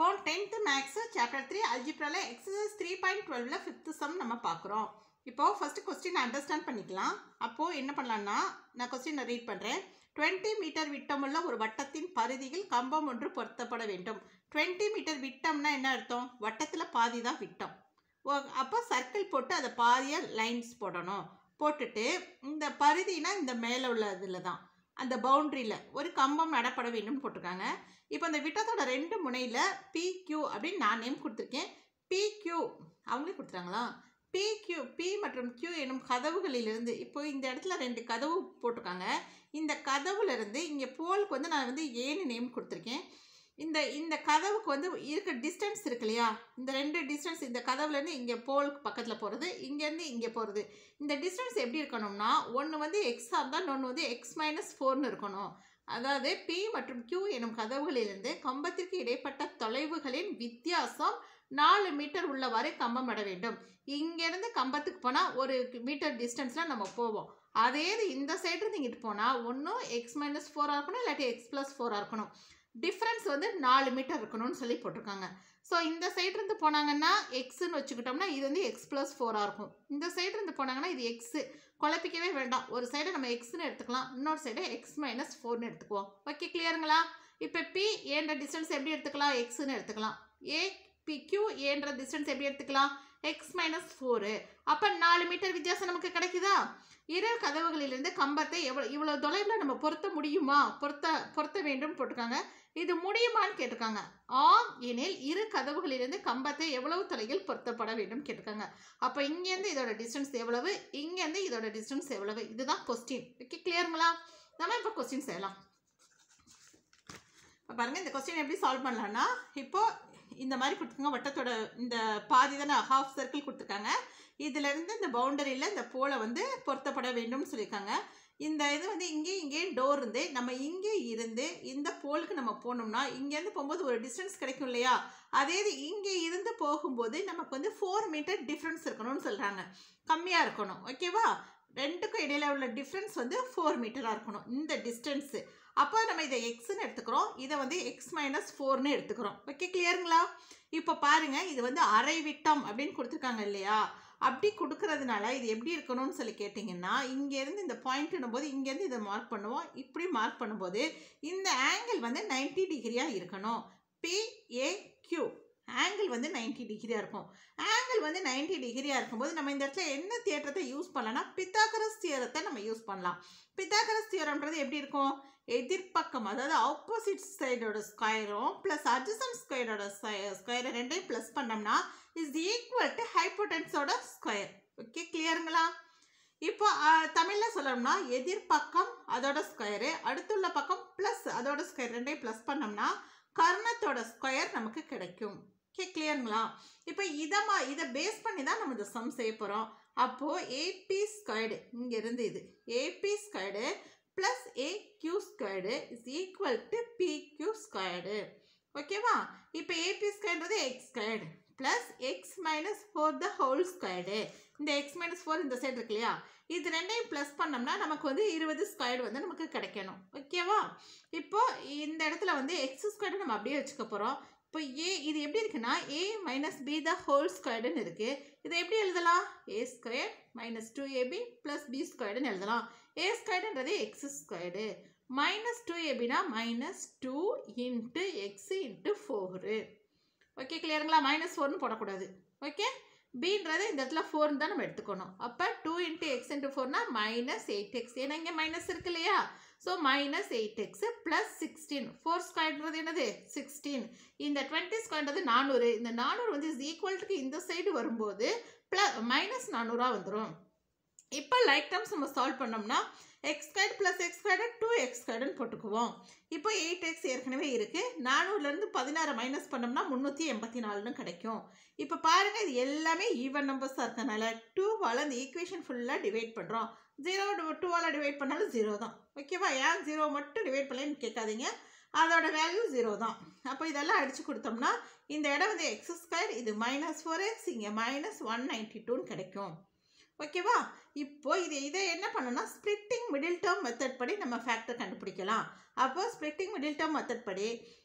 இப்போ tenth maths chapter three அல்ஜிப்ராவில் exercise three point டுவெல்வில் ஃபிஃப்த்து சம் நம்ம பார்க்குறோம் இப்போ ஃபஸ்ட்டு கொஸ்டின் அண்டர்ஸ்டாண்ட் பண்ணிக்கலாம் அப்போது என்ன பண்ணலான்னா நான் கொஸ்டினை ரீட் பண்ணுறேன் 20 மீட்டர் விட்டமுள்ள ஒரு வட்டத்தின் பரிதியில் கம்பம் ஒன்று பொருத்தப்பட வேண்டும் 20 மீட்டர் விட்டம்னா என்ன அர்த்தம் வட்டத்தில் பாதி தான் விட்டம் ஓ- அப்போ சர்க்கிள் போட்டு அதை பாதியாக லைன்ஸ் போடணும் போட்டுட்டு இந்த பரிதினா இந்த மேலே உள்ள இதில் தான் அந்த பவுண்ட்ரியில் ஒரு கம்பம் நடப்பட வேண்டும்னு போட்டிருக்காங்க இப்போ அந்த விட்டத்தோட ரெண்டு முனையில் PQ அப்படின்னு நான் நேம் கொடுத்துருக்கேன் PQ அவங்களே கொடுத்துறாங்களா PQ P மற்றும் Q எனும் கதவுகளிலிருந்து இப்போ இந்த இடத்துல ரெண்டு கதவு போட்டிருக்காங்க இந்த கதவுல இருந்து இங்கே போலுக்கு வந்து நான் வந்து ஏன்னு நேம் கொடுத்துருக்கேன் இந்த இந்த கதவுக்கு வந்து இருக்க டிஸ்டன்ஸ் இருக்கு இல்லையா இந்த ரெண்டு டிஸ்டன்ஸ் இந்த கதவுலேருந்து இங்கே போலுக்கு பக்கத்தில் போகிறது இங்கேருந்து இங்கே போகிறது இந்த டிஸ்டன்ஸ் எப்படி இருக்கணும்னா ஒன்று வந்து எக்ஸாக இருந்தால் இன்னொன்று வந்து எக்ஸ் மைனஸ் ஃபோர்னு இருக்கணும் அதாவது பி மற்றும் Q எனும் கதவுகளிலிருந்து கம்பத்திற்கு இடைப்பட்ட தொலைவுகளின் வித்தியாசம் நாலு மீட்டர் உள்ளவாறு கம்பம் விட வேண்டும் இங்கேருந்து கம்பத்துக்கு போனால் ஒரு மீட்டர் டிஸ்டன்ஸில் நம்ம போவோம் அதே இது இந்த சைடு இருந்து இங்கிட்டு போனால் ஒன்றும் எக்ஸ் மைனஸ் ஃபோராக இருக்கணும் இல்லாட்டி எக்ஸ் ப்ளஸ் ஃபோராக இருக்கணும் டிஃப்ரென்ஸ் வந்து நாலு மீட்டர் இருக்கணும்னு சொல்லி போட்டிருக்காங்க ஸோ இந்த சைடு இருந்து போனாங்கன்னா எக்ஸ்ன்னு வச்சுக்கிட்டோம்னா இது வந்து எக்ஸ் ப்ளஸ் ஃபோராக இருக்கும் இந்த சைடு இருந்து போனாங்கன்னா இது எக்ஸு குழப்பிக்கவே வேண்டாம் ஒரு சைடை நம்ம எக்ஸ்னு எடுத்துக்கலாம் இன்னொரு சைடை எக்ஸ் மைனஸ் ஃபோர்னு எடுத்துக்குவோம் ஓகே கிளியருங்களா இப்போ பி ஏன்ற டிஸ்டன்ஸ் எப்படி எடுத்துக்கலாம் எக்ஸ்னு எடுத்துக்கலாம் ஏ பி கியூ ஏன்ற டிஸ்டன்ஸ் எப்படி எடுத்துக்கலாம் எக்ஸ் மைனஸ் ஃபோரு அப்போ நாலு மீட்டர் வித்தியாசம் நமக்கு கிடைக்குதா இரு கதவுகளிலிருந்து கம்பத்தை எவ்வளோ இவ்வளோ தொலைவில் நம்ம பொருத்த முடியுமா பொருத்த பொருத்த வேண்டும் போட்டிருக்காங்க இது முடியுமான்னு கேட்டிருக்காங்க ஆம் எனில் இரு கதவுகளிலிருந்து கம்பத்தை எவ்வளவு தொலைவில் பொருத்தப்பட வேண்டும் கேட்டிருக்காங்க அப்போ இங்கேருந்து இதோட டிஸ்டன்ஸ் எவ்வளவு இங்கேருந்து இதோட டிஸ்டன்ஸ் எவ்வளவு இதுதான் கொஸ்டின் ஓகே கிளியருங்களா நம்ம இப்போ கொஸ்டின் செய்யலாம் இப்போ பாருங்கள் இந்த கொஸ்டின் எப்படி சால்வ் பண்ணலான்னா இப்போ இந்த மாதிரி கொடுத்துருக்காங்க வட்டத்தோட இந்த பாதி தானே ஹாஃப் சர்க்கிள் கொடுத்துருக்காங்க இதுலேருந்து இந்த பவுண்டரியில் இந்த போலை வந்து பொருத்தப்பட வேண்டும்னு சொல்லியிருக்காங்க இந்த இது வந்து இங்கே இங்கேயும் டோர் இருந்து நம்ம இங்கே இருந்து இந்த போலுக்கு நம்ம போனோம்னா இங்கேருந்து போகும்போது ஒரு டிஸ்டன்ஸ் கிடைக்கும் இல்லையா அதே இது இங்கே இருந்து போகும்போது நமக்கு வந்து ஃபோர் மீட்டர் டிஃப்ரென்ஸ் இருக்கணும்னு சொல்கிறாங்க கம்மியாக இருக்கணும் ஓகேவா ரெண்டுக்கும் இடையில உள்ள டிஃப்ரென்ஸ் வந்து ஃபோர் மீட்டராக இருக்கணும் இந்த டிஸ்டன்ஸு அப்போ நம்ம இதை எக்ஸ்ன்னு எடுத்துக்கிறோம் இதை வந்து எக்ஸ் மைனஸ் ஃபோர்னு எடுத்துக்கிறோம் ஓகே கிளியருங்களா இப்போ பாருங்க இது வந்து அரை விட்டம் அப்படின்னு கொடுத்துருக்காங்க இல்லையா அப்படி கொடுக்கறதுனால இது எப்படி இருக்கணும்னு சொல்லி கேட்டிங்கன்னா இங்கேருந்து இந்த பாயிண்ட்னும் போது இங்கேருந்து இதை மார்க் பண்ணுவோம் இப்படி மார்க் பண்ணும்போது இந்த ஆங்கிள் வந்து 90 டிகிரியாக இருக்கணும் பிஏக்யூ ஆங்கிள் வந்து 90 டிகிரியாக இருக்கும் ஆங்கிள் வந்து 90 டிகிரியாக இருக்கும்போது நம்ம இந்த இடத்துல என்ன தேற்றத்தை யூஸ் பண்ணலாம்னா பித்தாகரஸ் தியரத்தை நம்ம யூஸ் பண்ணலாம் பித்தாகரஸ் தியரம்ன்றது எப்படி இருக்கும் எதிர்ப்பக்கம் அதாவது ஆப்போசிட் சைடோட ஸ்கொயரும் ப்ளஸ் அட்ஜசன் ஸ்கொயரோட ஸ்கொயரை ரெண்டையும் ப்ளஸ் பண்ணோம்னா இஸ் ஈக்குவல் டு ஹைப்போடென்ஸோட ஸ்கொயர் ஓகே கிளியருங்களா இப்போ தமிழில் சொல்லணும்னா எதிர்ப்பக்கம் அதோட ஸ்கொயரு அடுத்துள்ள பக்கம் ப்ளஸ் அதோட ஸ்கொயர் ரெண்டையும் ப்ளஸ் பண்ணோம்னா கர்ணத்தோட ஸ்கொயர் நமக்கு கிடைக்கும் ஓகே கிளியருங்களா இப்போ இதை மா இதை பேஸ் பண்ணி தான் நம்ம இந்த சம் செய்ய போகிறோம் அப்போது ஏபி ஸ்கொயர்டு இங்கேருந்து இது AB squared plus AQ squared is equal to BQ squared ஓகேவா இப்போ ஏபி ஸ்கொயர்ன்றது x squared plus x minus four the whole squared இந்த எக்ஸ் மைனஸ் ஃபோர் இந்த சைடு இருக்கு இல்லையா இது ரெண்டையும் ப்ளஸ் பண்ணோம்னா நமக்கு வந்து இருபது ஸ்கொயர்டு வந்து நமக்கு கிடைக்கணும் ஓகேவா இப்போ இந்த இடத்துல வந்து எக்ஸ் ஸ்கொயர்டு நம்ம அப்படியே வச்சுக்க போகிறோம் இப்போ ஏ இது எப்படி இருக்குன்னா A minus B the whole ஸ்கொயர்டுன்னு இருக்குது இதை எப்படி எழுதலாம் A square minus two AB plus B ஸ்கொயர்டுன்னு எழுதலாம் ஏ ஸ்கொயர்டுன்றது எக்ஸ் ஸ்கொயர்டு மைனஸ் டூ ஏபினா minus two into x into four okay கிளியருங்களா மைனஸ் ஃபோர்னு போடக்கூடாது ஓகே பின்றது இந்த இடத்துல ஃபோர்னு தான் நம்ம எடுத்துக்கணும் அப்போ டூ இன்ட்டு எக்ஸ் இன்ட்டு ஃபோர்னா மைனஸ் எயிட் எக்ஸ் ஏன்னா இங்கே மைனஸ் இருக்கு இல்லையா so minus eight x plus sixteen four ஸ்கொயர்ன்றது என்னது சிக்ஸ்டீன் இந்த டுவெண்ட்டி ஸ்கொயர்ன்றது நானூறு இந்த நானூறு வந்து இஸ் ஈக்குவல்ட்டுக்கு இந்த சைடு வரும்போது ப்ளஸ் மைனஸ் நானூறாக வந்துடும் இப்போ லைக் டேர்ம்ஸ் நம்ம சால்வ் பண்ணோம்னா x square plus x squared two x ஸ்கொயர்டுன்னு போட்டுக்குவோம் இப்போ எயிட் எக்ஸ் ஏற்கனவே இருக்குது நானூறுலேருந்து பதினாறு மைனஸ் பண்ணோம்னா முந்நூற்றி எண்பத்தி நாலுன்னு கிடைக்கும் இப்போ பாருங்கள் இது எல்லாமே ஈவன் நம்பர்ஸாக இருக்கனால டூவால் இந்த ஈக்குவேஷன் ஃபுல்லாக டிவைட் பண்ணுறோம் ஜீரோ டூவால் டிவைட் பண்ணாலும் ஜீரோ தான் ஓகேவா ஏன் ஜீரோ மட்டும் டிவைட் பண்ணலன்னு கேட்காதீங்க அதோட வேல்யூ ஜீரோ தான் அப்போ இதெல்லாம் அடித்து கொடுத்தோம்னா இந்த இடம் வந்து எக்ஸ் ஸ்கொயர் இது மைனஸ் ஃபோர் எக்ஸ் இங்கே மைனஸ் ஒன் நைன்ட்டி டூன்னு கிடைக்கும் ஓகேவா இப்போ இது இதை என்ன பண்ணணும்னா ஸ்ப்ளிட்டிங் மிடில் டேர்ம் மெத்தட் படி நம்ம ஃபேக்டர் கண்டுபிடிக்கலாம் அப்போ ஸ்ப்ளிட்டிங் மிடில் டேர்ம் மெத்தட் படி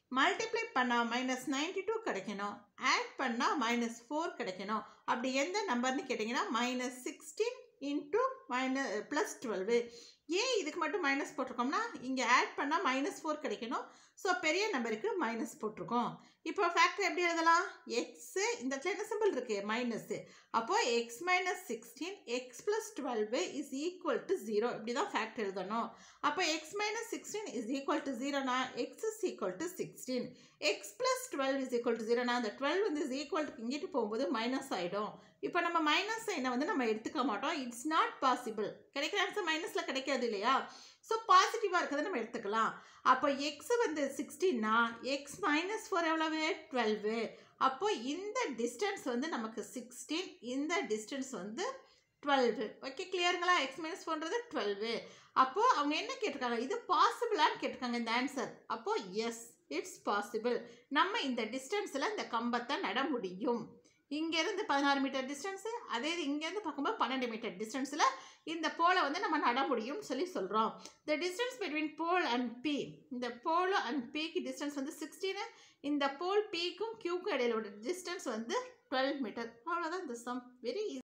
மல்டிப்ளை பண்ணால் மைனஸ் நைன்டி டூ கிடைக்கணும் ஆட் பண்ணால் மைனஸ் ஃபோர் கிடைக்கணும் அப்படி எந்த நம்பர்னு கேட்டிங்கன்னா minus sixteen into minus plus twelve ஏன் இதுக்கு மட்டும் மைனஸ் போட்டிருக்கோம்னா இங்கே ஆட் பண்ணால் மைனஸ் ஃபோர் கிடைக்கணும் ஸோ பெரிய நம்பருக்கு மைனஸ் போட்டிருக்கோம் இப்போ ஃபேக்டர் எப்படி எழுதலாம் எக்ஸு இந்த இடத்துல என்ன சிம்பிள் இருக்குது மைனஸ்ஸு அப்போது x minus sixteen x plus twelve is equal to zero இப்படி தான் ஃபேக்டர் எழுதணும் அப்போ x minus sixteen is equal to ஜீரோனா x is equal to sixteen x plus twelve is equal to ஜீரோனா அந்த டுவெல் வந்து இஸ் ஈக்குவல் டு இங்கிட்டு போகும்போது மைனஸ் ஆகிடும் இப்போ நம்ம மைனஸ் சைனை வந்து நம்ம எடுத்துக்க மாட்டோம் இட்ஸ் நாட் பாசிபிள் கிடைக்கிற ஆன்சர் மைனஸில் கிடைக்காது இல்லையா ஸோ பாசிட்டிவாக இருக்கிறத நம்ம எடுத்துக்கலாம் அப்போ எக்ஸ் வந்து சிக்ஸ்டீன்னா எக்ஸ் மைனஸ் ஃபோர் எவ்வளவு டுவெல்வு அப்போ இந்த டிஸ்டன்ஸ் வந்து நமக்கு சிக்ஸ்டீன் இந்த டிஸ்டன்ஸ் வந்து டுவெல்வு ஓகே கிளியருங்களா எக்ஸ் மைனஸ் ஃபோர்ன்றது டுவெல்வு அப்போது அவங்க என்ன கேட்டிருக்காங்க இது பாசிபிளான்னு கேட்டிருக்காங்க இந்த ஆன்சர் அப்போது எஸ் இட்ஸ் பாசிபிள் நம்ம இந்த டிஸ்டன்ஸில் இந்த கம்பத்தை நட முடியும் இங்கேருந்து பதினாறு மீட்டர் டிஸ்டன்ஸு அதே இது இங்கேருந்து பார்க்கும்போது பன்னெண்டு மீட்டர் டிஸ்டன்ஸில் இந்த போலை வந்து நம்ம நட முடியும்னு சொல்லி சொல்கிறோம் the distance between pole and B இந்த போல் அண்ட் பிக்கு டிஸ்டன்ஸ் வந்து சிக்ஸ்டீனு இந்த போல் பிக்கும் கியூக்கும் இடையில டிஸ்டன்ஸ் வந்து டுவெல் மீட்டர் அவ்வளோதான் இந்த சம் வெரி